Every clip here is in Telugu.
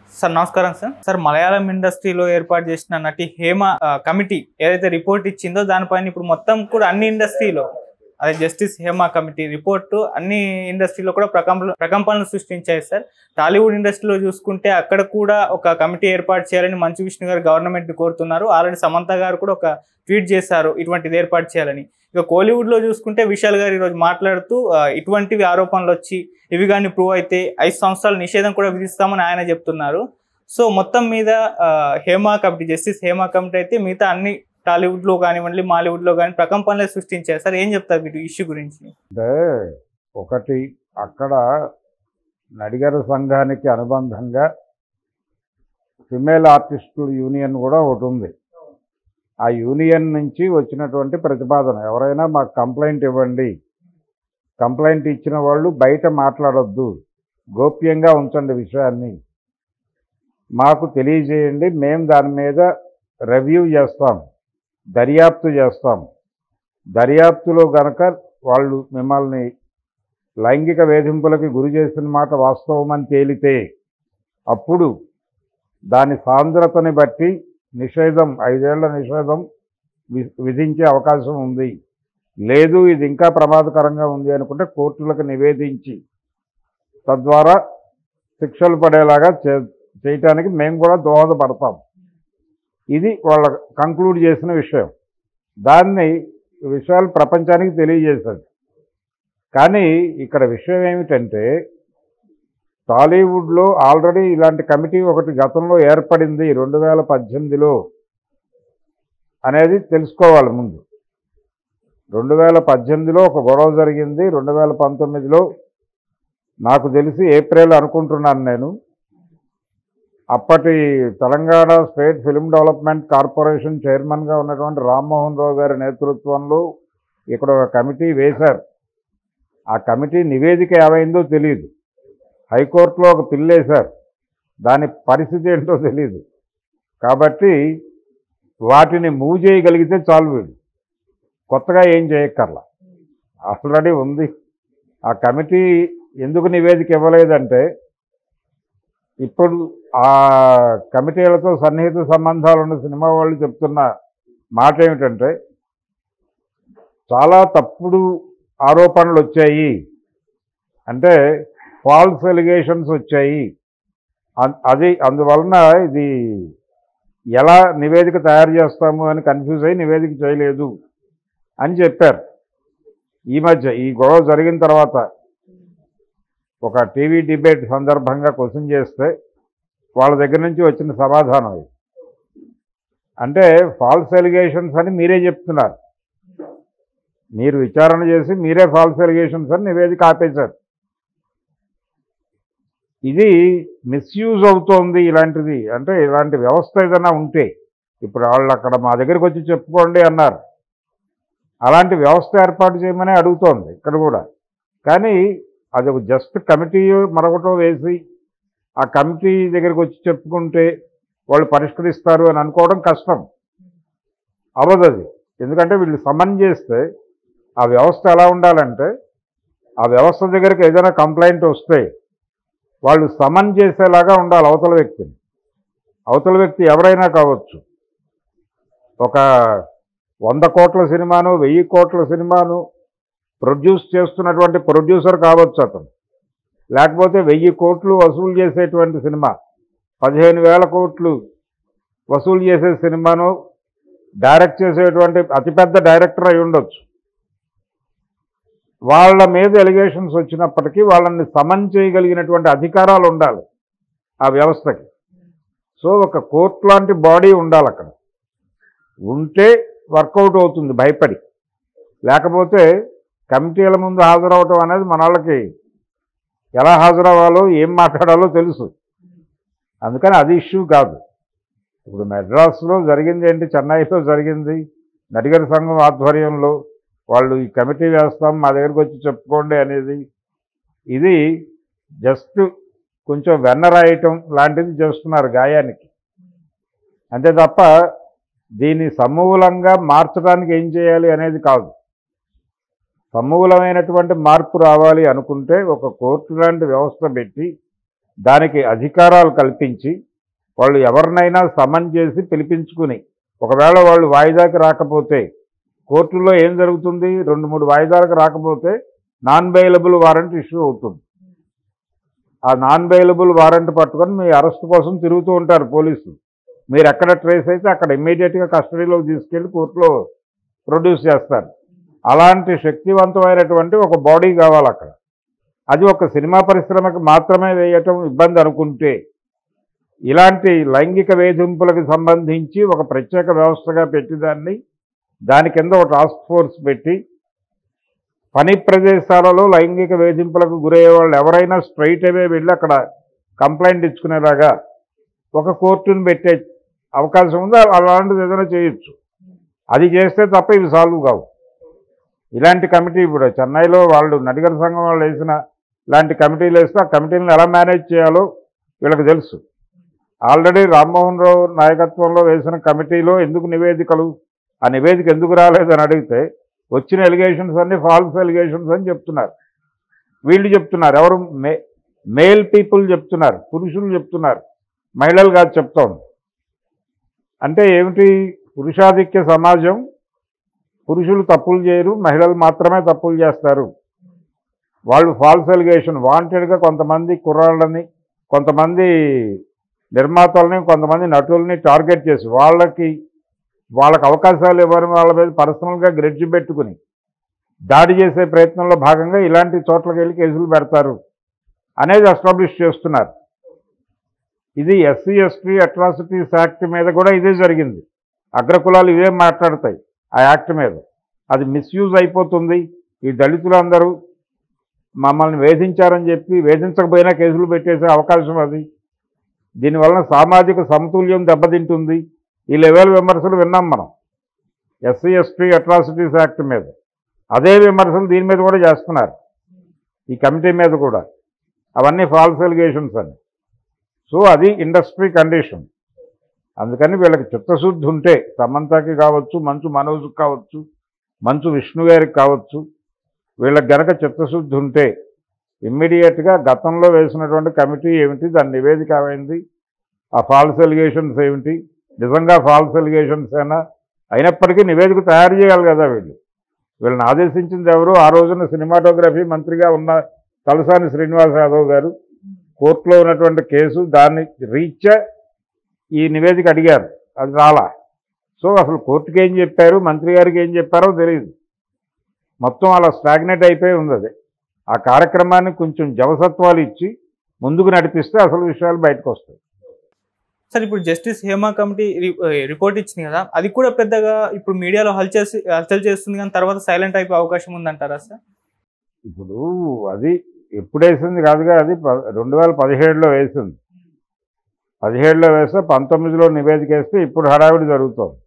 సార్ నమస్కారం సార్ సార్ మలయాళం ఇండస్ట్రీలో ఏర్పాటు చేసిన నటి హేమ ఆ, కమిటీ ఏదైతే రిపోర్ట్ ఇచ్చిందో దానిపైన ఇప్పుడు మొత్తం కూడా అన్ని ఇండస్ట్రీలో అదే జస్టిస్ హేమ కమిటీ రిపోర్ట్ అన్ని ఇండస్ట్రీలో కూడా ప్రకంప ప్రకంపనలు సృష్టించాయి సార్ టాలీవుడ్ ఇండస్ట్రీలో చూసుకుంటే అక్కడ కూడా ఒక కమిటీ ఏర్పాటు చేయాలని మంచు విష్ణు గారు గవర్నమెంట్ కోరుతున్నారు ఆల్రెడీ సమంత గారు కూడా ఒక ట్వీట్ చేశారు ఇటువంటిది ఏర్పాటు చేయాలని ఇక కోలీవుడ్ లో చూసుకుంటే విశాల్ గారు ఈరోజు మాట్లాడుతూ ఆ, ఇటువంటివి ఆరోపణలు వచ్చి ఇవి కానీ ప్రూవ్ అయితే ఐదు సంవత్సరాల నిషేధం కూడా విధిస్తామని ఆయన చెప్తున్నారు సో మొత్తం మీద ఆ, Hema committee justice Hema committee అయితే మిగతా అన్ని టాలీవుడ్ లో కానివ్వండి మాలీవుడ్ లో కానీ ప్రకంపనలే సృష్టించారు సార్ ఏం చెప్తారు వీటి ఇష్యూ గురించి అంటే ఒకటి అక్కడ నడిగర సంఘానికి అనుబంధంగా ఫిమేల్ ఆర్టిస్టుల యూనియన్ కూడా ఒకటి ఉంది ఆ యూనియన్ నుంచి వచ్చినటువంటి ప్రతిపాదన ఎవరైనా మాకు కంప్లైంట్ ఇవ్వండి కంప్లైంట్ ఇచ్చిన వాళ్ళు బయట మాట్లాడొద్దు గోప్యంగా ఉంచండి విషయాన్ని మాకు తెలియజేయండి మేము దాని మీద రివ్యూ చేస్తాం దర్యాప్తు చేస్తాం దర్యాప్తులో గనక వాళ్ళు మిమ్మల్ని లైంగిక వేధింపులకి గురి చేసిన మాట వాస్తవమని తేలితే అప్పుడు దాని సాంద్రతని బట్టి నిషేధం ఐదేళ్ల నిషేధం వి- విధించే అవకాశం ఉంది లేదు ఇది ఇంకా ప్రమాదకరంగా ఉంది అనుకుంటే కోర్టులకు నివేదించి తద్వారా శిక్షలు పడేలాగా చే చేయటానికి మేము కూడా దోహదపడతాం ఇది వాళ్ళ కంక్లూడ్ చేసిన విషయం దాన్ని ఈ విషయాలు ప్రపంచానికి తెలియజేశాడు కానీ ఇక్కడ విషయం ఏమిటంటే టాలీవుడ్లో ఆల్రెడీ ఇలాంటి కమిటీ ఒకటి గతంలో ఏర్పడింది రెండు వేల పద్దెనిమిదిలో అనేది తెలుసుకోవాలి ముందు రెండు వేల పద్దెనిమిదిలో ఒక గొడవ జరిగింది రెండు వేల పంతొమ్మిదిలో నాకు తెలిసి ఏప్రిల్ అనుకుంటున్నాను నేను అప్పటి Telangana state film development corporation చైర్మన్గా ఉన్నటువంటి రామ్మోహన్ రావు గారి నేతృత్వంలో ఇక్కడ ఒక కమిటీ వేశారు ఆ కమిటీ నివేదిక ఏమైందో తెలియదు హైకోర్టులో ఒక పిల్లు వేశారు దాని పరిస్థితి ఏంటో తెలియదు కాబట్టి వాటిని మూవ్ చేయగలిగితే చాలు వీడు కొత్తగా ఏం చేయక్కర్లా ఆల్రెడీ ఉంది ఆ కమిటీ ఎందుకు నివేదిక ఇవ్వలేదంటే ఇప్పుడు ఆ కమిటీలతో సన్నిహిత సంబంధాలు ఉన్న సినిమా వాళ్ళు చెప్తున్న మాట ఏమిటంటే చాలా తప్పుడు ఆరోపణలు వచ్చాయి అంటే ఫాల్స్ ఎలిగేషన్స్ వచ్చాయి అన్- అది అందువలన ఇది ఎలా నివేదిక తయారు చేస్తాము అని కన్ఫ్యూజ్ అయ్యి నివేదిక చేయలేదు అని చెప్పారు ఈ మధ్య ఈ గొడవ జరిగిన తర్వాత ఒక టీవీ డిబేట్ సందర్భంగా క్వశ్చన్ చేస్తే వాళ్ళ దగ్గర నుంచి వచ్చిన సమాధానం ఇది అంటే ఫాల్స్ ఎలిగేషన్స్ అని మీరే చెప్తున్నారు మీరు విచారణ చేసి మీరే ఫాల్స్ ఎలిగేషన్స్ అని నివేదిక ఆపేశారు ఇది మిస్యూజ్ అవుతోంది ఇలాంటిది అంటే ఇలాంటి వ్యవస్థ ఏదైనా ఉంటే ఇప్పుడు వాళ్ళు అక్కడ మా దగ్గరికి వచ్చి చెప్పుకోండి అన్నారు అలాంటి వ్యవస్థ ఏర్పాటు చేయమని అడుగుతోంది ఇక్కడ కూడా కానీ అది ఒక జస్ట్ కమిటీ మరొకటో వేసి ఆ కమిటీ దగ్గరికి వచ్చి చెప్పుకుంటే వాళ్ళు పరిష్కరిస్తారు అని అనుకోవడం కష్టం అవ్వదు అది ఎందుకంటే వీళ్ళు సమన్ చేస్తే ఆ వ్యవస్థ ఎలా ఉండాలంటే ఆ వ్యవస్థ దగ్గరికి ఏదైనా కంప్లైంట్ వస్తే వాళ్ళు సమన్ చేసేలాగా ఉండాలి అవతల వ్యక్తిని అవతల వ్యక్తి ఎవరైనా కావచ్చు ఒక వంద కోట్ల సినిమాను వెయ్యి కోట్ల సినిమాను ప్రొడ్యూస్ చేస్తున్నటువంటి ప్రొడ్యూసర్ కావచ్చు అతను లేకపోతే వెయ్యి కోట్లు వసూలు చేసేటువంటి సినిమా పదిహేను వేల కోట్లు వసూలు చేసే సినిమాను డైరెక్ట్ చేసేటువంటి అతిపెద్ద డైరెక్టర్ అయి ఉండొచ్చు వాళ్ళ మీద ఎలిగేషన్స్ వచ్చినప్పటికీ వాళ్ళని సమన్ చేయగలిగినటువంటి అధికారాలు ఉండాలి ఆ వ్యవస్థకి సో ఒక కోర్టు లాంటి బాడీ ఉండాలి అక్కడ ఉంటే వర్కౌట్ అవుతుంది భయపడి లేకపోతే కమిటీల ముందు హాజరవటం అనేది మన వాళ్ళకి ఎలా హాజరవ్వాలో ఏం మాట్లాడాలో తెలుసు అందుకని అది ఇష్యూ కాదు ఇప్పుడు మెడ్రాస్లో జరిగింది ఏంటి చెన్నైలో జరిగింది నడిగర్ సంఘం ఆధ్వర్యంలో వాళ్ళు ఈ కమిటీ వేస్తాం మా దగ్గరికి వచ్చి చెప్పుకోండి అనేది ఇది జస్ట్ కొంచెం వెన్న రాయటం లాంటిది చేస్తున్నారు గాయానికి అంతే తప్ప దీన్ని సమూలంగా మార్చడానికి ఏం చేయాలి అనేది కాదు సమూలమైనటువంటి మార్పు రావాలి అనుకుంటే ఒక కోర్టు లాంటి వ్యవస్థ పెట్టి దానికి అధికారాలు కల్పించి వాళ్ళు ఎవరినైనా సమన్ చేసి పిలిపించుకుని ఒకవేళ వాళ్ళు వాయిదాకి రాకపోతే కోర్టులో ఏం జరుగుతుంది రెండు మూడు వాయిదాలకు రాకపోతే నాన్ బెయిలబుల్ వారెంట్ ఇష్యూ అవుతుంది ఆ నాన్ బెయిలబుల్ వారెంట్ పట్టుకొని మీ అరెస్ట్ కోసం తిరుగుతూ ఉంటారు పోలీసులు మీరు ఎక్కడ ట్రేస్ అయితే అక్కడ ఇమ్మీడియట్గా కస్టడీలోకి తీసుకెళ్లి కోర్టులో ప్రొడ్యూస్ చేస్తారు అలాంటి శక్తివంతమైనటువంటి ఒక బాడీ కావాలి అక్కడ అది ఒక సినిమా పరిశ్రమకు మాత్రమే వేయటం ఇబ్బంది అనుకుంటే ఇలాంటి లైంగిక వేధింపులకు సంబంధించి ఒక ప్రత్యేక వ్యవస్థగా పెట్టి దాన్ని దాని కింద ఒక టాస్క్ ఫోర్స్ పెట్టి పని ప్రదేశాలలో లైంగిక వేధింపులకు గురయ్యే వాళ్ళు ఎవరైనా స్ట్రైట్ అవే వెళ్ళి అక్కడ కంప్లైంట్ ఇచ్చుకునేలాగా ఒక కోర్టును పెట్టే అవకాశం ఉంది అలాంటిది ఏదైనా చేయొచ్చు అది చేస్తే తప్ప ఇవి సాల్వ్ కావు ఇలాంటి కమిటీ ఇప్పుడు చెన్నైలో వాళ్ళు నడిగర సంఘం వాళ్ళు వేసిన ఇలాంటి కమిటీలు వేస్తే ఆ కమిటీలను ఎలా మేనేజ్ చేయాలో వీళ్ళకి తెలుసు ఆల్రెడీ రామ్మోహన్ రావు నాయకత్వంలో వేసిన కమిటీలో ఎందుకు నివేదికలు ఆ నివేదిక ఎందుకు రాలేదని అడిగితే వచ్చిన ఎలిగేషన్స్ అన్ని ఫాల్స్ ఎలిగేషన్స్ అని చెప్తున్నారు వీళ్ళు చెప్తున్నారు ఎవరు మే మేల్ పీపుల్ చెప్తున్నారు పురుషులు చెప్తున్నారు మహిళలు కాదు చెప్తాం అంటే ఏమిటి పురుషాధిక్య సమాజం పురుషులు తప్పులు చేయరు మహిళలు మాత్రమే తప్పులు చేస్తారు వాళ్ళు ఫాల్స్ ఎలిగేషన్ వాంటెడ్గా కొంతమంది కుర్రాళ్ళని కొంతమంది నిర్మాతల్ని కొంతమంది నటుల్ని టార్గెట్ చేసి వాళ్ళకి వాళ్ళకి అవకాశాలు ఇవ్వని వాళ్ళ మీద పర్సనల్గా గ్రెడ్జ్ పెట్టుకుని దాడి చేసే ప్రయత్నంలో భాగంగా ఇలాంటి చోట్లకి వెళ్ళి కేసులు పెడతారు అనేది ఎస్టాబ్లిష్ చేస్తున్నారు ఇది ఎస్సీ ఎస్టీ అట్రాసిటీస్ యాక్ట్ మీద కూడా ఇదే జరిగింది అగ్రకులాలు ఇవే మాట్లాడతాయి ఆ యాక్ట్ మీద అది మిస్యూజ్ అయిపోతుంది ఈ దళితులందరూ మమ్మల్ని వేధించారని చెప్పి వేధించకపోయినా కేసులు పెట్టేసే అవకాశం అది దీనివలన సామాజిక సమతుల్యం దెబ్బతింటుంది ఈ లెవెల్ విమర్శలు విన్నాం మనం ఎస్సీ ఎస్టీ అట్రాసిటీస్ యాక్ట్ మీద అదే విమర్శలు దీని మీద కూడా చేస్తున్నారు ఈ కమిటీ మీద కూడా అవన్నీ ఫాల్స్ ఎలిగేషన్స్ అని సో అది ఇండస్ట్రీ కండిషన్ అందుకని వీళ్ళకి చిత్తశుద్ధి ఉంటే సమంతకి కావచ్చు మంచు మనోజ్కి కావచ్చు మంచు విష్ణు గారికి కావచ్చు వీళ్ళకి గనక చిత్తశుద్ధి ఉంటే ఇమ్మీడియట్గా గతంలో వేసినటువంటి కమిటీ ఏమిటి దాని నివేదిక ఏమైంది ఆ ఫాల్స్ ఎలిగేషన్స్ ఏమిటి నిజంగా ఫాల్స్ ఎలిగేషన్స్ అయినా అయినప్పటికీ నివేదిక తయారు చేయాలి కదా వీళ్ళు వీళ్ళని ఆదేశించింది ఎవరు ఆ రోజున సినిమాటోగ్రఫీ మంత్రిగా ఉన్న తలసాని శ్రీనివాస్ యాదవ్ గారు కోర్టులో ఉన్నటువంటి కేసు దాన్ని రీచ్ ఈ నివేదిక అడిగారు అది రాలా సో అసలు కోర్టుకి ఏం చెప్పారు మంత్రి గారికి ఏం చెప్పారో తెలియదు మొత్తం అలా స్టాగ్నేట్ అయిపోయి ఉంది అది ఆ కార్యక్రమాన్ని కొంచెం జవసత్వాలు ఇచ్చి ముందుకు నడిపిస్తే అసలు విషయాలు బయటకు వస్తాయి సార్ ఇప్పుడు జస్టిస్ హేమా కమిటీ రి- రిపోర్ట్ ఇచ్చింది కదా అది కూడా పెద్దగా ఇప్పుడు మీడియాలో హల్చల్ హల్చల్ చేస్తుంది కానీ తర్వాత సైలెంట్ అయిపోయే అవకాశం ఉందంటారా సార్ ఇప్పుడు అది ఎప్పుడు వేసింది కాదుగా అది ప- రెండు వేల పదిహేడులో వేసింది పదిహేడులో వేస్తే పంతొమ్మిదిలో నివేదిక వేస్తే ఇప్పుడు హడావిడి జరుగుతుంది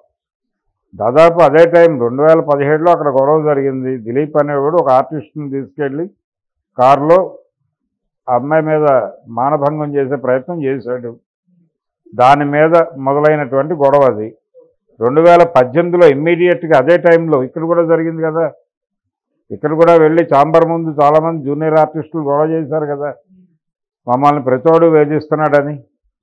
దాదాపు అదే టైం రెండు వేల పదిహేడులో అక్కడ గొడవ జరిగింది దిలీప్ అనేవాడు ఒక ఆర్టిస్ట్ని తీసుకెళ్ళి కారులో ఆ అమ్మాయి మీద మానభంగం చేసే ప్రయత్నం చేశాడు దాని మీద మొదలైనటువంటి గొడవ అది రెండు వేల పద్దెనిమిదిలో ఇమ్మీడియట్గా అదే టైంలో ఇక్కడ కూడా జరిగింది కదా ఇక్కడ కూడా వెళ్ళి చాంబర్ ముందు చాలామంది జూనియర్ ఆర్టిస్టులు గొడవ చేశారు కదా మమ్మల్ని ప్రతివాడు వేధిస్తున్నాడని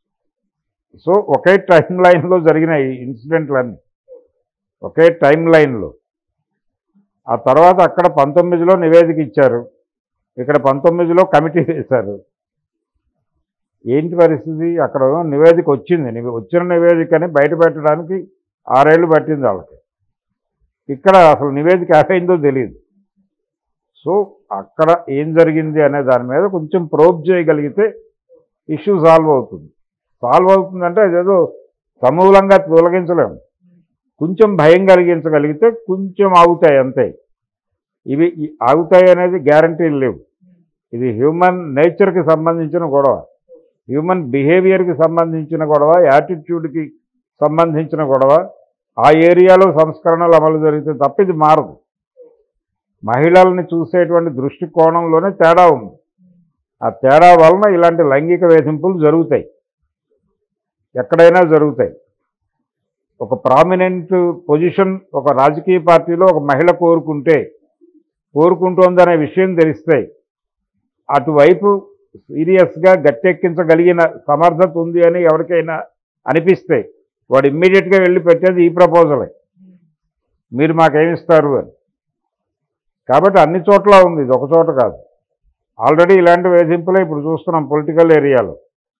సో ఒకే టైం లైన్లో జరిగిన ఈ ఇన్సిడెంట్లన్నీ ఒకే టైం లైన్లో ఆ తర్వాత అక్కడ పంతొమ్మిదిలో నివేదిక ఇచ్చారు ఇక్కడ పంతొమ్మిదిలో కమిటీ వేశారు ఏంటి పరిస్థితి అక్కడ నివేదిక వచ్చింది నివే- వచ్చిన నివేదికని బయట పెట్టడానికి ఆరేళ్ళు పట్టింది వాళ్ళకి ఇక్కడ అసలు నివేదిక ఏమైందో తెలియదు సో అక్కడ ఏం జరిగింది అనే దాని మీద కొంచెం ప్రోబ్ చేయగలిగితే ఇష్యూ సాల్వ్ అవుతుంది సాల్వ్ అవుతుందంటే అదేదో సమూలంగా తొలగించలేము కొంచెం భయం కలిగించగలిగితే కొంచెం ఆగుతాయి అంతే ఇవి ఈ- ఆగుతాయి అనేది గ్యారంటీలు లేవు ఇది హ్యూమన్ నేచర్కి సంబంధించిన గొడవ హ్యూమన్ బిహేవియర్కి సంబంధించిన గొడవ యాటిట్యూడ్కి సంబంధించిన గొడవ ఆ ఏరియాలో సంస్కరణలు అమలు జరిగితే తప్ప ఇది మారదు మహిళల్ని చూసేటువంటి దృష్టికోణంలోనే తేడా ఉంది ఆ తేడా వలన ఇలాంటి లైంగిక వేధింపులు జరుగుతాయి ఎక్కడైనా జరుగుతాయి ఒక ప్రామినెంట్ పొజిషన్ ఒక రాజకీయ పార్టీలో ఒక మహిళ కోరుకుంటే కోరుకుంటోందనే విషయం తెలిస్తే అటువైపు సీరియస్గా గట్టెక్కించగలిగిన సమర్థత ఉంది అని ఎవరికైనా అనిపిస్తే వాడు ఇమ్మీడియట్గా వెళ్ళి పెట్టేది ఈ ప్రపోజలే మీరు మాకేమిస్తారు అని కాబట్టి అన్ని చోట్ల ఉంది ఇది ఒక చోట కాదు ఆల్రెడీ ఇలాంటి వేధింపులే ఇప్పుడు చూస్తున్నాం పొలిటికల్ ఏరియాలో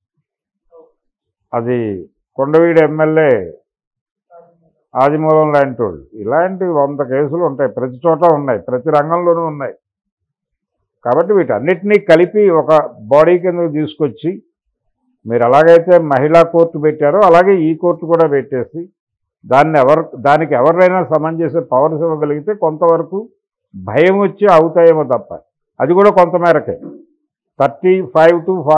అది కొండవీడు ఎమ్మెల్యే ఆదిమూలం లాంటి వాళ్ళు ఇలాంటి వంద కేసులు ఉంటాయి ప్రతి చోట ఉన్నాయి ప్రతి రంగంలోనూ ఉన్నాయి కాబట్టి వీటన్నిటినీ కలిపి ఒక బాడీ కింద తీసుకొచ్చి మీరు ఎలాగైతే మహిళా కోర్టు పెట్టారో అలాగే ఈ కోర్టు కూడా పెట్టేసి దాన్ని ఎవరు దానికి ఎవరైనా సమన్ చేసే పవర్స్ ఇవ్వగలిగితే కొంతవరకు భయం వచ్చి అవుతాయేమో తప్ప అది కూడా కొంతమేరకే థర్టీ ఫైవ్ టు